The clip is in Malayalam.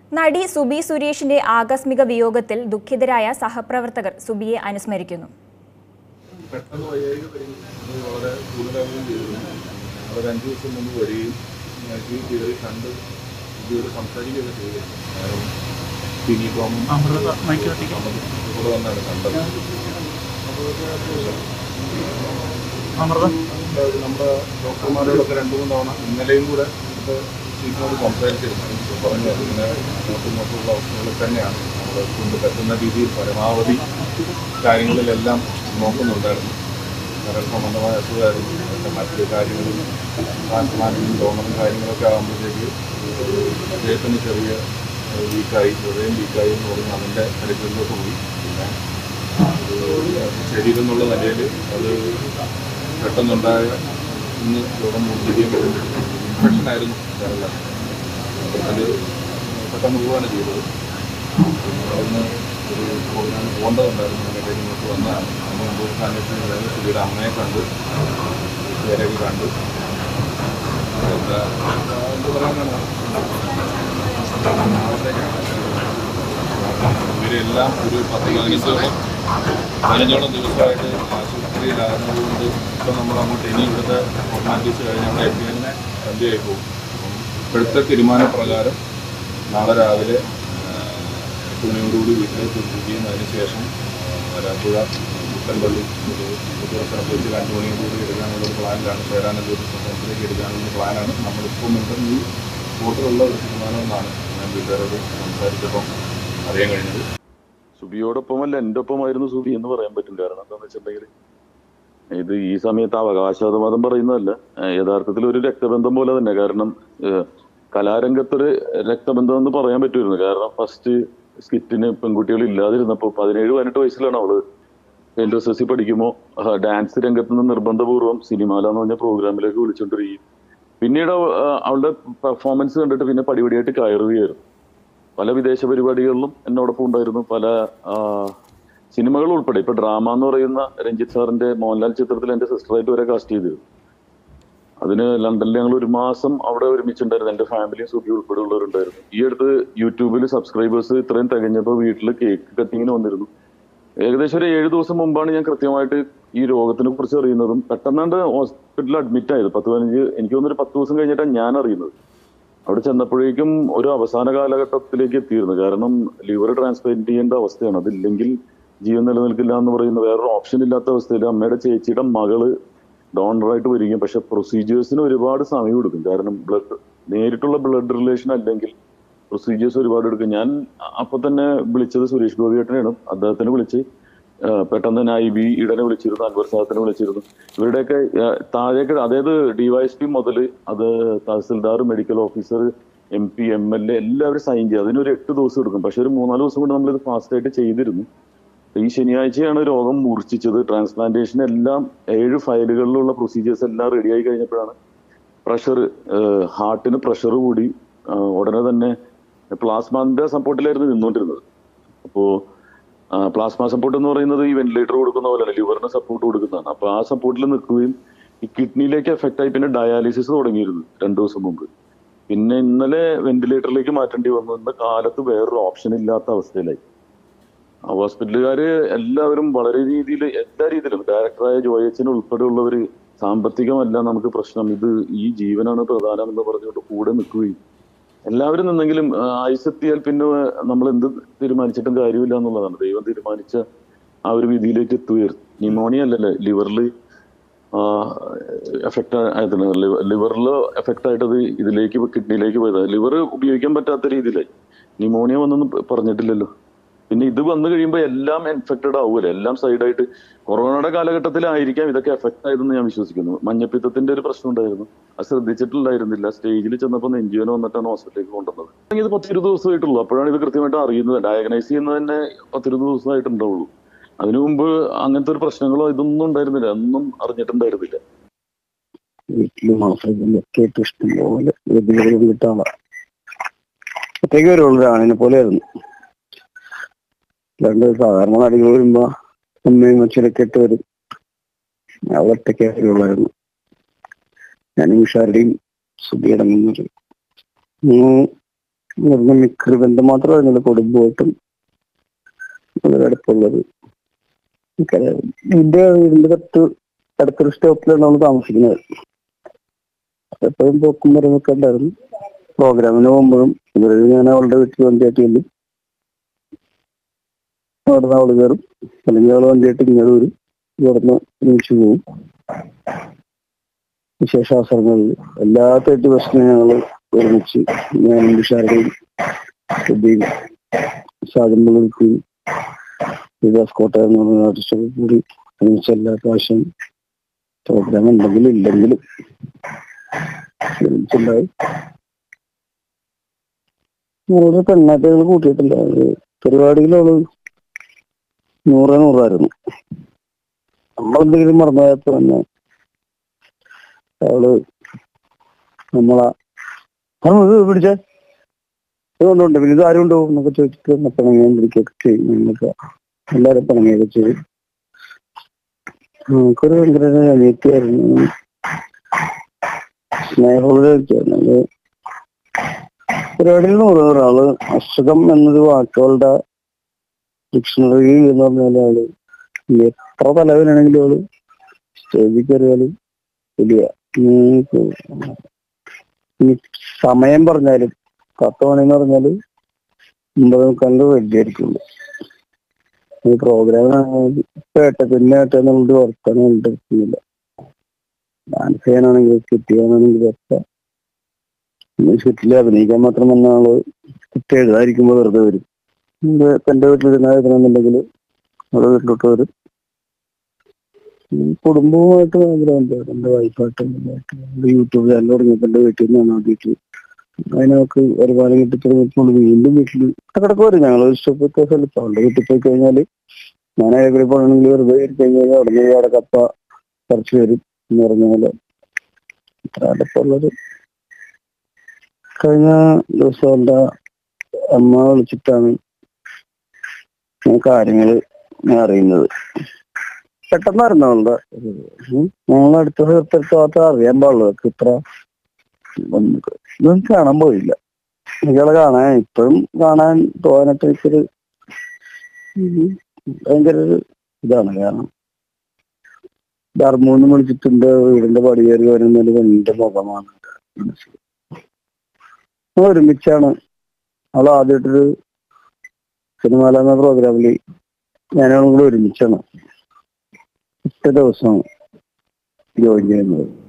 നടി സുബി സുരേഷിന്റെ ആകസ്മിക വിയോഗത്തിൽ ദുഃഖിതരായ സഹപ്രവർത്തകർ സുബിയെ അനുസ്മരിക്കുന്നു പെട്ടെന്ന് വൈകാരിക പരിമിതി വളരെ കൂടുതലാവുകയും ചെയ്തിരുന്നു അവർ അഞ്ച് ദിവസം മുമ്പ് വരികയും ടി വിയിൽ കണ്ട് ഇതിയോട് സംസാരിക്കുകയൊക്കെ ചെയ്തിരുന്നു കാരണം ടിനി ടോമും കൂടെ വന്നാണ് കണ്ടത് അമൃത അതായത് നമ്മുടെ ഡോക്ടർമാരോടൊക്കെ രണ്ട് മൂന്ന് തവണ ഇന്നലെയും കൂടെ ഇത് ചീഫിനോട് സംസാരിച്ചിരുന്നു പറഞ്ഞു ഇങ്ങനെ അങ്ങോട്ടും ഇങ്ങോട്ടുള്ള അവസ്ഥകളിൽ തന്നെയാണ് നമ്മൾ കൊണ്ട് പറ്റുന്ന രീതിയിൽ പരമാവധി കാര്യങ്ങളിലെല്ലാം നോക്കുന്നുണ്ടായിരുന്നു കരൾ സംബന്ധമായ അസുഖമായിരുന്നു പക്ഷേ മറ്റ് കാര്യങ്ങളും ട്രാൻസ്പ്ലാന്റും ഡോണറും കാര്യങ്ങളൊക്കെ ആകുമ്പോഴത്തേക്ക് അദ്ദേഹത്തിന് ചെറിയ വീക്കായി ഹൃദയം വീക്കായി എന്ന് പറഞ്ഞ് അതിൻ്റെ പരിസരത്തിലോട്ട് പോയി പിന്നെ ഒരു ശരീരം എന്നുള്ള നിലയിൽ അത് പെട്ടെന്നുണ്ടായ ഇന്ന് രോഗം മൂർത്തിക്കുകയും ഇൻഫെക്ഷൻ ആയിരുന്നു കരളിൽ അത് പെട്ടെന്ന് പോവുകയാണ് ചെയ്തത് പിന്നെ അവിടുന്ന് ഒരു പോകാൻ പോകേണ്ടതുണ്ടായിരുന്നു അതിൻ്റെ ഇങ്ങോട്ട് വന്നതാണ് അതിന് മുമ്പ് ഒരു അന്വേഷണം സുബിയുടെ അമ്മയെ കണ്ടു പേരൊക്കെ കണ്ടു എന്താ എന്ത് പറയാനാണ് ഇവരെല്ലാം ഒരു പത്ത് പതിനഞ്ചോളം പതിനഞ്ചോളം ദിവസമായിട്ട് ആശുപത്രിയിലാകുന്നതുകൊണ്ട് ഇപ്പം നമ്മൾ അങ്ങോട്ട് ഇനി ഇവിടുത്തെ ഫോർമാലിറ്റീസ് കഴിഞ്ഞ് അവിടെ എത്തി തന്നെ സന്ധ്യയായി പോകും അപ്പം ഇപ്പോഴത്തെ തീരുമാനപ്രകാരം നാളെ രാവിലെ എട്ട് മണിയോടുകൂടി വീട്ടിലേക്ക് എത്തിക്കുകയും അതിനുശേഷം വരാപ്പുഴ മുട്ടൻപള്ളി ഒരു ദിവസം വെച്ച് രണ്ട് മണിയോടുകൂടി എടുക്കാനുള്ള ഒരു പ്ലാനിലാണ് ചേരാനുള്ള ഒരു സ്ഥലത്തിലേക്ക് എടുക്കാനുള്ള പ്ലാനാണ് നമ്മളിപ്പം ഇപ്പം ഈ കൂട്ടിലുള്ള ഒരു തീരുമാനമെന്നാണ് ഞാൻ വീട്ടുകാരോട് സംസാരിച്ചപ്പം അറിയാൻ കഴിഞ്ഞത് സുബിയോടൊപ്പമല്ല എൻ്റെ ഒപ്പമായിരുന്നു സുബി എന്ന് പറയാൻ പറ്റും കാരണം എന്താണെന്ന് വെച്ചിട്ടുണ്ടെങ്കിൽ ഇത് ഈ സമയത്ത് അവകാശവാദം പറയുന്നതല്ല ഏഹ് യഥാർത്ഥത്തിൽ ഒരു രക്തബന്ധം പോലെ തന്നെ കാരണം ഏഹ് കലാരംഗത്തൊരു രക്തബന്ധം എന്ന് പറയാൻ പറ്റുമായിരുന്നു കാരണം ഫസ്റ്റ് സ്കിറ്റിന് പെൺകുട്ടികൾ ഇല്ലാതിരുന്നപ്പോൾ പതിനേഴ് പതിനെട്ട് വയസ്സിലാണ് അവള് എൻ എസ് എസ് സി പഠിക്കുമ്പോൾ ഡാൻസ് രംഗത്ത് നിന്ന് നിർബന്ധപൂർവ്വം സിനിമാല എന്ന് പറഞ്ഞ പ്രോഗ്രാമിലേക്ക് വിളിച്ചുകൊണ്ടിരിക്കും പിന്നീട് അവ- ആ, അവളുടെ പെർഫോമൻസ് കണ്ടിട്ട് പിന്നെ പടിപടിയായിട്ട് കയറുകയായിരുന്നു പല വിദേശ പരിപാടികളിലും എന്നോടൊപ്പം ഉണ്ടായിരുന്നു പല ആ, സിനിമകൾ ഉൾപ്പെടെ ഇപ്പൊ ഡ്രാമ എന്ന് പറയുന്ന രഞ്ജിത്ത് സാറിന്റെ മോഹൻലാൽ ചിത്രത്തിൽ എന്റെ സിസ്റ്ററായിട്ട് വരെ കാസ്റ്റ് ചെയ്തിരുന്നു അതിന് ലണ്ടനിൽ ഞങ്ങൾ ഒരു മാസം അവിടെ ഒരുമിച്ചുണ്ടായിരുന്നു എന്റെ ഫാമിലിയും സുഖി ഉൾപ്പെടെ ഉള്ളവരുണ്ടായിരുന്നു ഈ അടുത്ത് യൂട്യൂബിൽ സബ്സ്ക്രൈബേഴ്സ് ഇത്രയും തികഞ്ഞപ്പോൾ വീട്ടിൽ കേക്ക് കട്ടിങ്ങിന് വന്നിരുന്നു ഏകദേശം ഒരു ഏഴ് ദിവസം മുമ്പാണ് ഞാൻ കൃത്യമായിട്ട് ഈ രോഗത്തിനെ കുറിച്ച് അറിയുന്നതും പെട്ടെന്നാണ്ട് ഹോസ്പിറ്റലിൽ അഡ്മിറ്റ് ആയത് പത്ത് പതിനഞ്ച് എനിക്ക് തോന്നുന്നു ഒരു പത്ത് ദിവസം കഴിഞ്ഞിട്ടാണ് ഞാൻ അറിയുന്നത് അവിടെ ചെന്നപ്പോഴേക്കും ഒരു അവസാന കാലഘട്ടത്തിലേക്ക് എത്തിയിരുന്നു കാരണം ലിവർ ട്രാൻസ്പ്ലാന്റ് ചെയ്യേണ്ട അവസ്ഥയാണ് അതില്ലെങ്കിൽ ജീവൻ നിലനിൽക്കില്ല എന്ന് പറയുന്ന വേറൊരു ഓപ്ഷൻ ഇല്ലാത്ത അവസ്ഥയിൽ അമ്മയുടെ ചേച്ചിയുടെ മകള് ഡോണറായിട്ട് വരികയും പക്ഷെ പ്രൊസീജിയേഴ്സിന് ഒരുപാട് സമയം എടുക്കും കാരണം ബ്ലഡ് നേരിട്ടുള്ള ബ്ലഡ് റിലേഷൻ അല്ലെങ്കിൽ പ്രൊസീജിയേഴ്സ് ഒരുപാട് എടുക്കും ഞാൻ അപ്പൊ തന്നെ വിളിച്ചത് സുരേഷ് ഗോപിയേട്ടനെയാണ് അദ്ദേഹത്തിനെ വിളിച്ച് ആ, പെട്ടെന്ന് തന്നെ ഐ ബി ഇടനെ വിളിച്ചിരുന്നു അൻവർ സാദത്തിനെ വിളിച്ചിരുന്നു ഇവരുടെയൊക്കെ ആ, താഴേക്ക് അതായത് ഡിവൈഎസ്പി മുതൽ അത് tahsildar medical officer M P M L A എല്ലാവരും സൈൻ ചെയ്യും അതിനൊരു എട്ട് ദിവസം എടുക്കും പക്ഷെ ഒരു മൂന്നാല് ദിവസം കൊണ്ട് നമ്മളിത് ഫാസ്റ്റ് ആയിട്ട് ചെയ്തിരുന്നു ഈ ശനിയാഴ്ചയാണ് രോഗം മൂർച്ഛിച്ചത് ട്രാൻസ്പ്ലാന്റേഷൻ എല്ലാം ഏഴ് ഫയലുകളിലുള്ള പ്രൊസീജിയേഴ്സ് എല്ലാം റെഡിയായി കഴിഞ്ഞപ്പോഴാണ് പ്രഷർ ഹാർട്ടിന് പ്രഷർ കൂടി ആ, ഉടനെ തന്നെ പ്ലാസ്മാന്റെ സപ്പോർട്ടിലായിരുന്നു നിന്നുകൊണ്ടിരുന്നത് അപ്പോ പ്ലാസ്മ സപ്പോർട്ട് എന്ന് പറയുന്നത് ഈ വെന്റിലേറ്റർ കൊടുക്കുന്ന പോലെയല്ല ലിവറിന് സപ്പോർട്ട് കൊടുക്കുന്നതാണ് അപ്പൊ ആ സപ്പോർട്ടിൽ നിൽക്കുകയും ഈ കിഡ്നിയിലേക്ക് എഫക്റ്റ് ആയി പിന്നെ ഡയാലിസിസ് തുടങ്ങിയിരുന്നു രണ്ടു ദിവസം മുമ്പ് പിന്നെ ഇന്നലെ വെന്റിലേറ്ററിലേക്ക് മാറ്റേണ്ടി വന്നു ഇന്ന കാലത്ത് വേറൊരു ഓപ്ഷൻ ഇല്ലാത്ത അവസ്ഥയിലായി ആ ഹോസ്പിറ്റലുകാര് എല്ലാവരും വളരെ രീതിയിൽ എല്ലാ രീതിയിലും ഡയറക്ടറായ ജോയച്ചൻ ഉൾപ്പെടെയുള്ളവര് സാമ്പത്തികമല്ല നമുക്ക് പ്രശ്നം ഇത് ഈ ജീവനാണ് പ്രധാനം എന്ന് പറഞ്ഞുകൊണ്ട് കൂടെ നിൽക്കുകയും എല്ലാവരും നിന്നെങ്കിലും ആ, ആയുസ്സെത്തിയാൽ പിന്നെ നമ്മൾ എന്ത് തീരുമാനിച്ചിട്ടും കാര്യമില്ല എന്നുള്ളതാണ് ദൈവം തീരുമാനിച്ച ആ ഒരു വിധിയിലേക്ക് എത്തുകയായിരുന്നു ന്യൂമോണിയ അല്ലല്ലേ ലിവറിൽ എഫക്ട് ആയതാണ് ലിവറിൽ എഫക്ട് ആയിട്ടത് ഇതിലേക്ക് കിഡ്നിയിലേക്ക് പോയത് ലിവർ ഉപയോഗിക്കാൻ പറ്റാത്ത രീതിയിലായി ന്യൂമോണിയ വന്നൊന്നും പറഞ്ഞിട്ടില്ലല്ലോ പിന്നെ ഇത് വന്നു കഴിയുമ്പോൾ എല്ലാം ഇൻഫെക്റ്റഡ് ആവുമല്ലോ എല്ലാം സൈഡായിട്ട് കൊറോണയുടെ കാലഘട്ടത്തിലായിരിക്കാം ഇതൊക്കെ എഫക്ട് ആയതെന്ന് ഞാൻ വിശ്വസിക്കുന്നു മഞ്ഞപ്പിത്തത്തിന്റെ ഒരു പ്രശ്നം ഉണ്ടായിരുന്നു അത് ശ്രദ്ധിച്ചിട്ടുണ്ടായിരുന്നില്ല സ്റ്റേജിൽ ചെന്നപ്പോൾ നെഞ്ചുവേന വന്നിട്ടാണ് ഹോസ്പിറ്റലിലേക്ക് കൊണ്ടുവന്നത് ഇത് പത്തിരുപത് ദിവസമായിട്ടുള്ളൂ അപ്പോഴാണ് ഇത് കൃത്യമായിട്ട് അറിയുന്നത് ഡയഗ്നൈസ് ചെയ്യുന്നത് തന്നെ പത്തിരുപത് ദിവസമായിട്ടുണ്ടാവുള്ളൂ അതിനു മുമ്പ് അങ്ങനത്തെ ഒരു പ്രശ്നങ്ങളോ ഇതൊന്നും ഉണ്ടായിരുന്നില്ല ഒന്നും അറിഞ്ഞിട്ടുണ്ടായിരുന്നില്ല വീട്ടില് മാസങ്ങളൊക്കെ ആയിട്ട് ഇഷ്ടം പോലെ ഗതികൾ കിട്ടാളാ ഒറ്റയ്ക്ക് വരുള്ളൂ ഒരാണിനെ പോലെ ആയിരുന്നു രണ്ട് സാധാരണ നടികൾ വരുമ്പോ അമ്മയും അച്ഛനൊക്കെ ഇട്ട് വരും ഞാൻ ഒറ്റയ്ക്ക് വരുള്ളായിരുന്നു ഞാനും ഉഷാരുടെയും സുബിയടങ്ങുന്നൊരു ഇവിടുന്ന് മിക്രി ബന്ധം മാത്രമായിരുന്നില്ല കുടുംബമായിട്ടും വളരെ അടുപ്പുള്ളത് എനിക്കറിയാം. എന്റെ വീടിന്റെ തൊട്ട് അടുത്തൊരു സ്റ്റോപ്പിലാണ് നമ്മൾ താമസിക്കുന്നത് എപ്പോഴും പോക്കും വരവൊക്കെ ഉണ്ടായിരുന്നു പ്രോഗ്രാമിന് പോകുമ്പോഴും ഇവര് ഞാൻ അവളുടെ വീട്ടിൽ വണ്ടിയായിട്ട് ചെല്ലും അവിടുന്ന് അവള് കയറും അല്ലെങ്കിൽ അവള് വണ്ടിയായിട്ട് ഇങ്ങോട്ട് വരും ഇവിടുന്ന് ഒരുമിച്ച് പോകും വിശേഷാവസരങ്ങളിൽ എല്ലാ തേർട്ടി ബസ്സിനും ഞങ്ങൾ ഒരുമിച്ച് ഞാനും വിഷാരയും സുബിയും സാധനങ്ങൾക്കും വികാസ് കോട്ടയം എന്ന് പറഞ്ഞ ആർട്ടിസ്റ്റൊക്കെ കൂടി ഒരുമിച്ച് എല്ലാ പ്രാവശ്യം പ്രോഗ്രാം ഉണ്ടെങ്കിലും ഇല്ലെങ്കിലും ഒരുമിച്ചുണ്ടായി ഞങ്ങളുടെ പെണ്ണാറ്റകൾ കൂട്ടിയിട്ടില്ല അത് പരിപാടിയിലവള് നൂറ് നൂറായിരുന്നു നമ്മളെന്തെങ്കിലും മറന്നുപോയപ്പോ തന്നെ അവള് നമ്മളാ ആ ഇത് പിടിച്ചേ ഇത് കൊണ്ടുണ്ട് പിന്നെ ഇത് ആരും കൊണ്ടുപോകും എന്നൊക്കെ ചോദിച്ചിട്ട് പിണങ്ങാൻ പിടിക്കുകയൊക്കെ ചെയ്യും എന്നൊക്കെ എല്ലാവരും പിണങ്ങുകയൊക്കെ ചെയ്യും നമുക്കൊരു ഭയങ്കര അനിയത്തിയായിരുന്നു സ്നേഹമുള്ള വ്യക്തിയായിരുന്നു അത് പരിപാടിയിൽ നൂറ് ഒരാള് അസുഖം എന്നൊരു വാക്കുകളുടെ ഡിക്ഷണറി എന്ന് പറഞ്ഞാൽ ആള് എത്ര തലവനാണെങ്കിലും അവള് സ്റ്റേജിൽ കയറിയാല് വലിയ ഉം ഇനി സമയം പറഞ്ഞാലും പത്ത് മണിന്ന് പറഞ്ഞാല് ഒമ്പത് മുക്കാലിന്റെ വലിയായിരിക്കുള്ളൂ ഈ പ്രോഗ്രാമിനാണെങ്കിൽ കേട്ട പിന്നെ കേട്ട നമ്മളുടെ വർത്താനം കണ്ടിരിക്കുന്നില്ല ഡാൻസ് ചെയ്യാനാണെങ്കിലും സ്കിറ്റ് ചെയ്യാനാണെങ്കിലും ഒക്കെ സ്കിറ്റിൽ അഭിനയിക്കാൻ മാത്രം വന്ന ആള് സ്കിറ്റ് എഴുതാതിരിക്കുമ്പോ വെറുതെ വരും ഇത് എന്റെ വീട്ടിൽ ഇരുന്നായിരുന്നുണ്ടെങ്കിൽ അവിടെ വീട്ടിലോട്ട് വരും ഉം കുടുംബവുമായിട്ട് ഭയങ്കര ബന്ധമാണ് എന്റെ വൈഫായിട്ട് എന്റെ യൂട്യൂബ് ചാനൽ തുടങ്ങിയപ്പോ എന്റെ വീട്ടിൽ നിന്നാണ് ആദ്യമായിട്ട് അതിനൊക്കെ വരുമാനം കിട്ടി തുടങ്ങിയപ്പോൾ വീണ്ടും വീട്ടിൽ ഇടക്കിടക്ക് വരും ഞങ്ങൾ ഇഷ്ടപ്പെട്ട സ്ഥലത്ത് അവളുടെ വീട്ടിൽ പോയി കഴിഞ്ഞാല് ഞാൻ ഏകദേശം പോകണമെങ്കിൽ വെറുതെ കയറി കഴിഞ്ഞാൽ അവിടെ നിന്ന് അവിടെ കപ്പ പറിച്ചു വരും എന്ന് പറഞ്ഞ പോലെ ഇത്ര അടുപ്പമുള്ളത് കഴിഞ്ഞ ദിവസം അവളുടെ അമ്മ വിളിച്ചിട്ടാണ് ഞാൻ കാര്യങ്ങള് ഞാൻ അറിയുന്നത് പെട്ടെന്നായിരുന്നു അവളുടെ ഞങ്ങൾ അടുത്ത സ്ഥലത്തെടുത്ത് മാത്രം അറിയാൻ പാടുള്ളൂ അവൾക്ക് ഇത്ര ഒന്നും ഇതൊന്നും കാണാൻ പോയില്ല എനിക്കവളെ കാണാൻ ഇപ്പോഴും കാണാൻ പോകാനായിട്ട് എനിക്കൊരു ഉം ഭയങ്കര ഒരു ഇതാണ് കാരണം ധർമ്മൂന്ന് വിളിച്ചിട്ട് എന്റെ വീടിന്റെ പടി കയറി വരുന്നതിൽ എന്റെ മുഖമാണ് മനസ്സിൽ ഞങ്ങൾ ഒരുമിച്ചാണ് അവൾ ആദ്യമായിട്ടൊരു സിനിമാല എന്ന പ്രോഗ്രാമിൽ ഞാനവളും കൂടെ ഒരുമിച്ചാണ് ഒറ്റ ദിവസമാണ് ജോയിൻ ചെയ്യുന്നത്